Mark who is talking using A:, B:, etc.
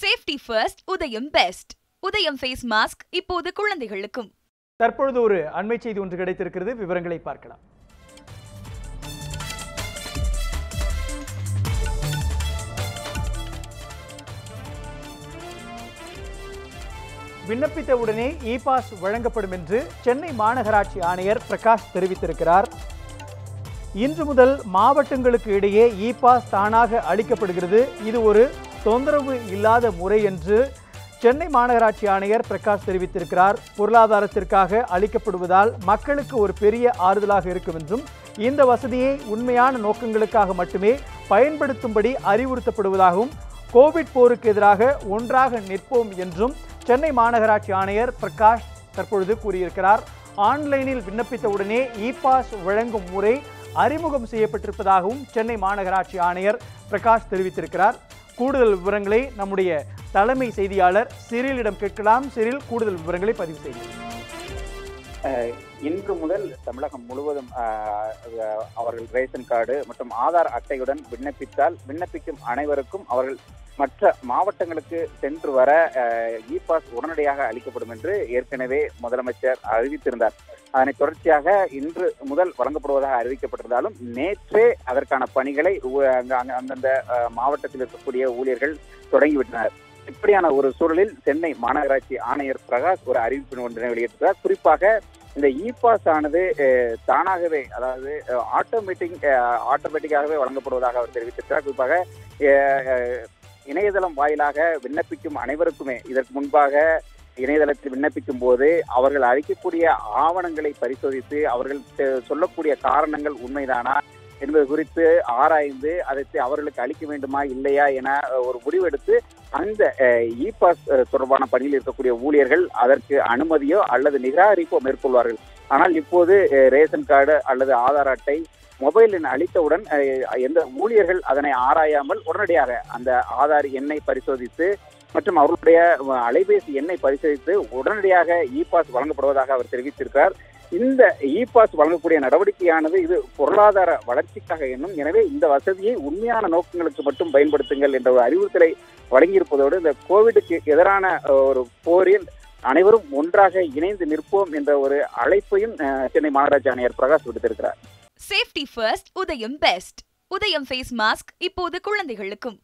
A: safety first Udhayam best Udhayam face mask இப்போது குழந்தைகளுக்கும்
B: தற்பொழுது ஒரு அண்மை செய்தி ஒன்று கிடைத்திருக்கிறது விவரங்களை பார்க்கலாம் விண்ணப்பித்த உடனே இ பாஸ் வழங்கப்படும் என்று சென்னை மாநகராட்சி ஆணையர் பிரகாஷ் தெரிவித்திருக்கிறார் இன்று முதல் மாவட்டங்களுக்கு இடையே இ பாஸ் தானாக அளிக்கப்படுகிறது இது ஒரு தொந்தரவு இல்லாத முறை என்று சென்னை மாநகராட்சி ஆணையர் பிரகாஷ் தெரிவித்திருக்கிறார் பொருளாதாரத்திற்காக அளிக்கப்படுவதால் மக்களுக்கு ஒரு பெரிய ஆறுதலாக இருக்கும் என்றும் இந்த வசதியை உண்மையான நோக்கங்களுக்காக மட்டுமே பயன்படுத்தும்படி அறிவுறுத்தப்படுவதாகவும் கோவிட் போருக்கு எதிராக ஒன்றாக நிற்போம் என்றும் சென்னை மாநகராட்சி ஆணையர் பிரகாஷ் தற்பொழுது கூறியிருக்கிறார் ஆன்லைனில் விண்ணப்பித்த உடனே இ பாஸ் வழங்கும் முறை அறிமுகம் செய்யப்பட்டிருப்பதாகவும் சென்னை மாநகராட்சி ஆணையர் பிரகாஷ் தெரிவித்திருக்கிறார் கூடுதல் விவரங்களை நம்முடைய தலைமை செய்தியாளர் சிறிலிடம் கேட்கலாம் சிறில் கூடுதல் விவரங்களை பதிவு செய்யும்
C: இன்று முதல் தமிழகம் முழுவதும் ஆஹ், அஹ், அவர்கள் ரேஷன் கார்டு மற்றும் ஆதார் அட்டையுடன் விண்ணப்பித்தால் விண்ணப்பிக்கும் அனைவருக்கும் அவர்கள் மற்ற மாவட்டங்களுக்கு சென்று வர இ பாஸ் உடனடியாக அளிக்கப்படும் என்று ஏற்கனவே முதலமைச்சர் அறிவித்திருந்தார் அதனைத் தொடர்ச்சியாக இன்று முதல் வழங்கப்படுவதாக அறிவிக்கப்பட்டிருந்தாலும் நேற்றே அதற்கான பணிகளை உ- அங்க- அங்க- அந்தந்த ஆஹ், மாவட்டத்தில் இருக்கக்கூடிய ஊழியர்கள் தொடங்கிவிட்டனர் இப்படியான ஒரு சூழலில் சென்னை மாநகராட்சி ஆணையர் பிரகாஷ் ஒரு அறிவிப்பு ஒன்றினை வெளியிட்டிருக்கிறார் குறிப்பாக இந்த இ பாஸ் ஆனது அஹ், தானாகவே அதாவது ஆட்டோமேட்டிக் ஆட்டோமேட்டிக்காகவே வழங்கப்படுவதாக அவர் தெரிவித்திருக்கிறார் குறிப்பாக அஹ், அஹ், இணையதளம் வாயிலாக விண்ணப்பிக்கும் அனைவருக்குமே இதற்கு முன்பாக இணையதளத்தில் விண்ணப்பிக்கும் போது அவர்கள் அளிக்கக்கூடிய ஆவணங்களை பரிசோதித்து அவர்கள் தெ- சொல்லக்கூடிய காரணங்கள் உண்மைதானா என்பது குறித்து ஆராய்ந்து அதை அவர்களுக்கு அளிக்க வேண்டுமா இல்லையா என அஹ், ஒரு முடிவெடுத்து அந்த இ பாஸ் தொடர்பான பணியில் இருக்கக்கூடிய ஊழியர்கள் அதற்கு அனுமதியோ அல்லது நிராகரிப்போ மேற்கொள்வார்கள் ஆனால் இப்போது அஹ், ரேஷன் கார்டு அல்லது ஆதார் அட்டை மொபைல் எண் அளித்தவுடன் அஹ், எந்த ஊழியர்கள் அதனை ஆராயாமல் உடனடியாக அந்த ஆதார் எண்ணை பரிசோதித்து மற்றும் அவர்களுடைய அஹ், அலைபேசி எண்ணை பரிசோதித்து உடனடியாக இ பாஸ் வழங்கப்படுவதாக அவர் தெரிவித்திருக்கிறார் இந்த இ பாஸ் வழங்கக்கூடிய நடவடிக்கையானது இது பொருளாதார வளர்ச்சிக்காக என்னும் எனவே இந்த வசதியை உண்மையான நோக்கங்களுக்கு மட்டும் பயன்படுத்துங்கள் என்ற ஒரு அறிவுறுத்தலை வழங்கியிருப்பதோடு இந்த கோவிடுக்கு எதிரான அஹ், ஒரு போரில் அனைவரும் ஒன்றாக இணைந்து நிற்போம் என்ற ஒரு அழைப்பையும் அஹ், சென்னை மாநகராட்சி ஆணையர் பிரகாஷ் விடுத்திருக்கிறார்
A: safety first Udhayam best Udhayam face mask இப்போது குழந்தைகளுக்கும்